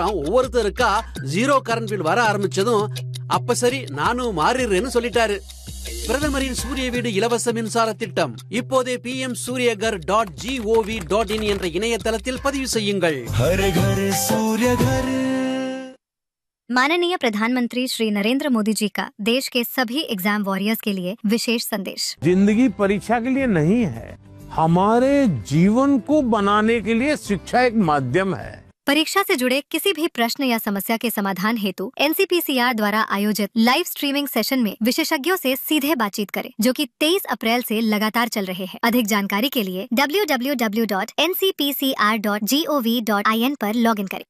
எல்லாம் ஒவ்வொருத்தருக்கா zero current bill வர ஆரம்பிச்சதும் அப்ப சரி நானும் மாறிடுறேன்னு சொல்லிட்டாரு பிரதமரின் சூரிய வீடு இலவச மின்சார திட்டம் இப்போதே P M Suryaghar dot GOV dot in என்ற இணையதளத்தில் பதிவு செய்யுங்கள் हर घर सूर्य घर माननीय प्रधानमंत्री श्री नरेंद्र मोदी जी का देश के सभी एग्जाम वॉरियर्स के लिए विशेष संदेश जिंदगी परीक्षा के लिए नहीं है हमारे जीवन को बनाने के लिए शिक्षा एक माध्यम है परीक्षा से जुड़े किसी भी प्रश्न या समस्या के समाधान हेतु एनसीपीसीआर द्वारा आयोजित लाइव स्ट्रीमिंग सेशन में विशेषज्ञों से सीधे बातचीत करें जो कि 23 अप्रैल से लगातार चल रहे हैं अधिक जानकारी के लिए www.ncpcr.gov.in पर लॉगिन करें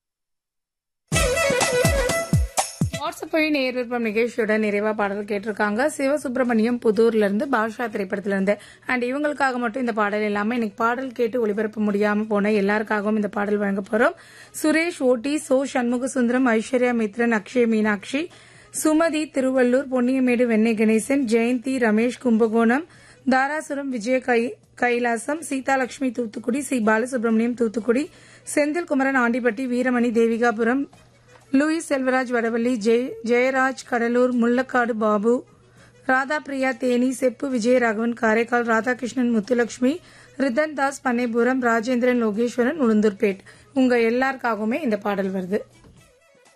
வாட்ஸ்அப் வழி நேர் விருப்பம் நிகழ்ச்சியோட நிறைவா பாடல் கேட்டிருக்காங்க சிவசுப்பிரமணியம் புதூர்ல இருந்து பாஷா திரைப்படத்துல இருந்து அண்ட் இவங்களுக்காக மட்டும் இந்த பாடல் இல்லாம இன்னைக்கு பாடல் கேட்டு ஒளிபரப்ப முடியாம போன எல்லாருக்காகவும் இந்த பாடல் வழங்க போறோம் சுரேஷ் ஓட்டி சோ சண்முக சுந்தரம் ஐஸ்வர்யா மித்ரன் அக்ஷய் மீனாட்சி சுமதி திருவள்ளூர் பொன்னியமேடு வெண்ணை கணேசன் ஜெயந்தி ரமேஷ் கும்பகோணம் தாராசுரம் விஜய கை கைலாசம் சீதாலட்சுமி தூத்துக்குடி சி பாலசுப்ரமணியம் தூத்துக்குடி செந்தில் குமரன் ஆண்டிப்பட்டி வீரமணி தேவிகாபுரம் லூயிஸ் செல்வராஜ் வடவள்ளி ஜெய் ஜெயராஜ் கடலூர் முள்ளக்காடு பாபு ராதா பிரியா தேனி செப்பு விஜயராகவன் காரைக்கால் ராதாகிருஷ்ணன் முத்துலட்சுமி ரிதன் தாஸ் பண்ணைபுரம் ராஜேந்திரன் லோகேஸ்வரன் உளுந்தூர்பேட் உங்க எல்லாருக்காகவுமே இந்த பாடல் வருது